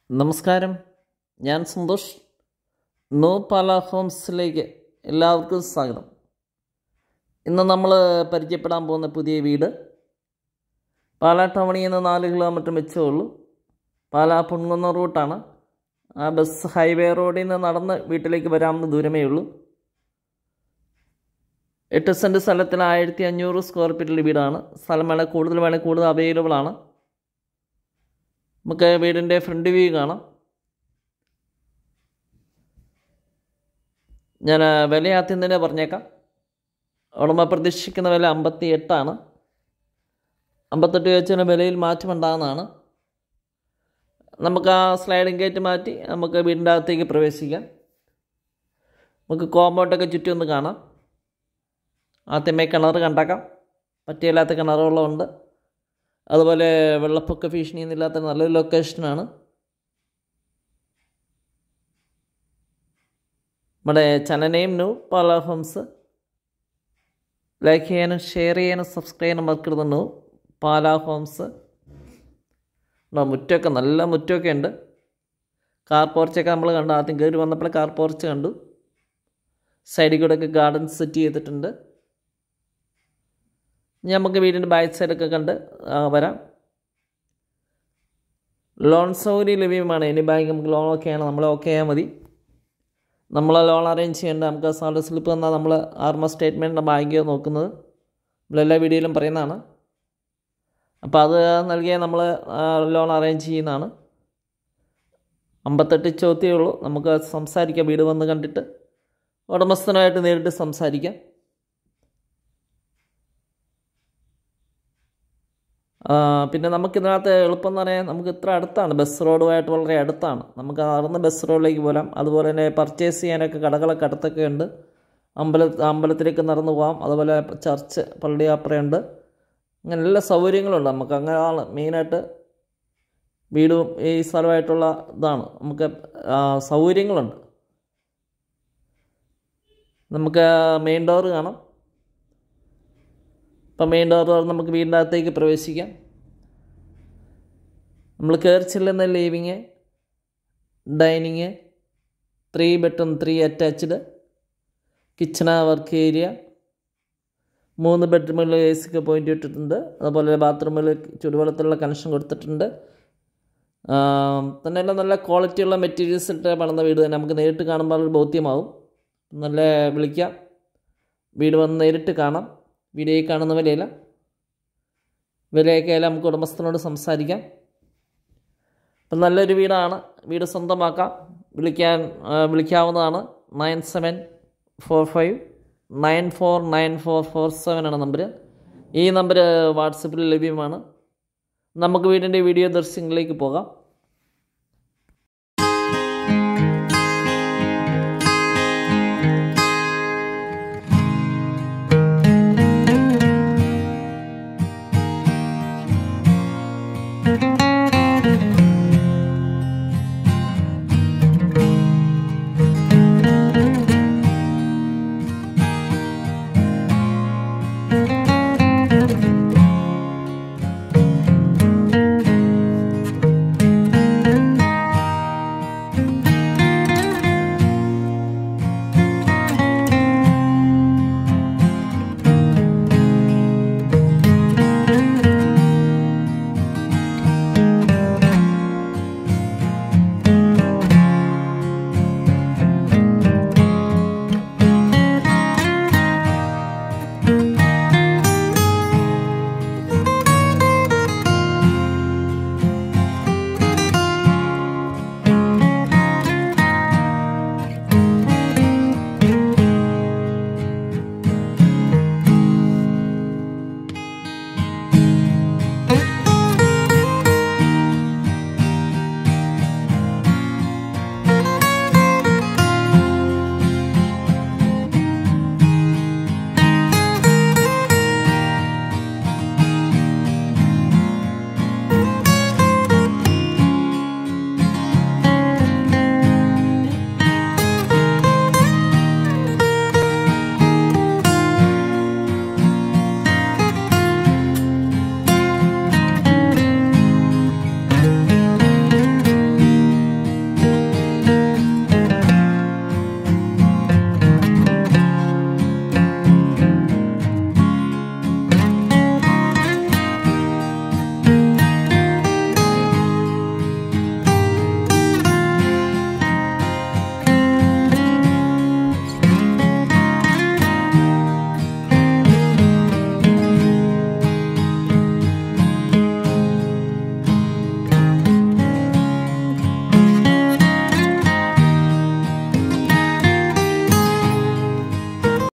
നമസ്കാരം ഞാൻ സന്തോഷ് നോ പാല ഹോംസിലേക്ക് എല്ലാവർക്കും സ്വാഗതം ഇന്ന് നമ്മൾ പരിചയപ്പെടാൻ പോകുന്ന പുതിയ വീട് പാലാ ടൗണിൽ നിന്ന് നാല് കിലോമീറ്റർ മിച്ചമേ ഉള്ളൂ പാലാ പുൺകുന്ന റൂട്ടാണ് ആ ബസ് ഹൈവേ റോഡിൽ നിന്ന് നടന്ന് വീട്ടിലേക്ക് വരാവുന്ന ദൂരമേ ഉള്ളൂ എട്ട് സെൻറ്റ് സ്ഥലത്തിൽ ആയിരത്തി അഞ്ഞൂറ് സ്ക്വയർ ഫീറ്റിൽ വീടാണ് സ്ഥലം വേണേൽ കൂടുതൽ വേണേൽ കൂടുതൽ അവൈലബിൾ ആണ് നമുക്ക് വീടിൻ്റെ ഫ്രണ്ട് വ്യൂ കാണാം ഞാൻ വില ആദ്യം തന്നെ പറഞ്ഞേക്കാം ഉടമ പ്രതീക്ഷിക്കുന്ന വില അമ്പത്തി എട്ടാണ് അമ്പത്തെട്ട് വെച്ചിന് വിലയിൽ മാറ്റമുണ്ടാകുന്നതാണ് നമുക്ക് ആ സ്ലൈഡിങ് ഗേറ്റ് മാറ്റി നമുക്ക് വീടിൻ്റെ അകത്തേക്ക് പ്രവേശിക്കാം നമുക്ക് കോമ്പൗണ്ടൊക്കെ ചുറ്റും ഒന്ന് കാണാം ആദ്യമേ കിണർ കണ്ടേക്കാം പറ്റിയില്ലാത്ത കിണറുകളുണ്ട് അതുപോലെ വെള്ളപ്പൊക്ക ഭീഷണിയൊന്നും ഇല്ലാത്ത നല്ലൊരു ലൊക്കേഷനാണ് നമ്മുടെ ചാനലിനെയും ന്യൂ പാല ഹോംസ് ലൈക്ക് ചെയ്യാനും ഷെയർ ചെയ്യാനും സബ്സ്ക്രൈബ് ചെയ്യാനും മറക്കരുത് പാല ഹോംസ് മുറ്റമൊക്കെ നല്ല മുറ്റമൊക്കെ ഉണ്ട് കാർ പോർച്ചൊക്കെ നമ്മൾ കണ്ടു ആദ്യം കയറി വന്നപ്പോൾ കാർ പോർച്ച് കണ്ടു സൈഡിൽ കൂടെയൊക്കെ ഗാർഡൻ സെറ്റ് ചെയ്തിട്ടുണ്ട് ഇനി നമുക്ക് വീടിൻ്റെ ബാക്ക് സൈഡൊക്കെ കണ്ട് വരാം ലോൺ സൗകര്യം ലഭ്യമാണ് ഇനി ബാങ്ക് നമുക്ക് ലോൺ ഓക്കെയാണ് നമ്മൾ ഓക്കെ ആയാൽ മതി നമ്മൾ ലോൺ അറേഞ്ച് ചെയ്യേണ്ട നമുക്ക് സാലറി സ്ലിപ്പ് തന്നാൽ നമ്മൾ ആർമ സ്റ്റേറ്റ്മെൻറ്റ് ബാങ്ക് നോക്കുന്നത് നമ്മളെല്ലാ വീഡിയോയിലും പറയുന്നതാണ് അപ്പോൾ അത് നൽകിയാൽ നമ്മൾ ലോൺ അറേഞ്ച് ചെയ്യുന്നതാണ് അമ്പത്തെട്ട് ചോദ്യമേ ഉള്ളൂ നമുക്ക് സംസാരിക്കാം വീട് വന്ന് കണ്ടിട്ട് ഉടമസ്ഥനായിട്ട് നേരിട്ട് സംസാരിക്കാം പിന്നെ നമുക്കിതിനകത്ത് എളുപ്പം എന്ന് പറയാൻ നമുക്ക് ഇത്ര അടുത്താണ് ബസ് റോഡുമായിട്ട് വളരെ അടുത്താണ് നമുക്ക് നടന്ന് ബസ് റോഡിലേക്ക് പോരാം അതുപോലെ തന്നെ പർച്ചേസ് ചെയ്യാനൊക്കെ കടകളൊക്കെ അടുത്തൊക്കെ ഉണ്ട് അമ്പല അമ്പലത്തിലേക്ക് നടന്നു പോകാം അതുപോലെ ചർച്ച് പള്ളി അപ്പുറയുണ്ട് അങ്ങനെ എല്ലാ സൗകര്യങ്ങളുണ്ട് നമുക്ക് അങ്ങനെയാണ് മെയിനായിട്ട് വീടും ഈ സ്ഥലമായിട്ടുള്ള ഇതാണ് നമുക്ക് സൗകര്യങ്ങളുണ്ട് നമുക്ക് മെയിൻ ഡോർ കാണാം ഇപ്പം മെയിൻ ഡോർ തുറന്ന് നമുക്ക് വീടിൻ്റെ അകത്തേക്ക് പ്രവേശിക്കാം നമ്മൾ കയറി ചെല്ലുന്ന living dining three bedroom three attached kitchen work area മൂന്ന് ബെഡ്റൂമിൽ എ സിക്ക് പോയിൻ്റ് ഇട്ടിട്ടുണ്ട് അതുപോലെ ബാത്റൂമിൽ ചുടുവെള്ളത്തിലുള്ള കണക്ഷൻ കൊടുത്തിട്ടുണ്ട് തന്നെ എല്ലാം നല്ല ക്വാളിറ്റിയുള്ള മെറ്റീരിയൽസ് ഇട്ട് പണിത വീട് തന്നെ നമുക്ക് നേരിട്ട് കാണുമ്പോൾ ഒരു ബോധ്യമാവും നല്ല വിളിക്കാം വീട് വന്ന് നേരിട്ട് കാണാം വീഡിയോയിൽ കാണുന്ന വിലയില്ല വിലയൊക്കെ ആയാലും നമുക്ക് ഉടമസ്ഥനോട് സംസാരിക്കാം അപ്പം നല്ലൊരു വീടാണ് വീട് സ്വന്തമാക്കാം വിളിക്കാൻ വിളിക്കാവുന്നതാണ് nine seven four five nine four nine four four seven ആണ് നമ്പർ ഈ നമ്പർ വാട്സപ്പിൽ ലഭ്യമാണ് നമുക്ക് വീടിൻ്റെ വീഡിയോ ദൃശ്യങ്ങളിലേക്ക് പോകാം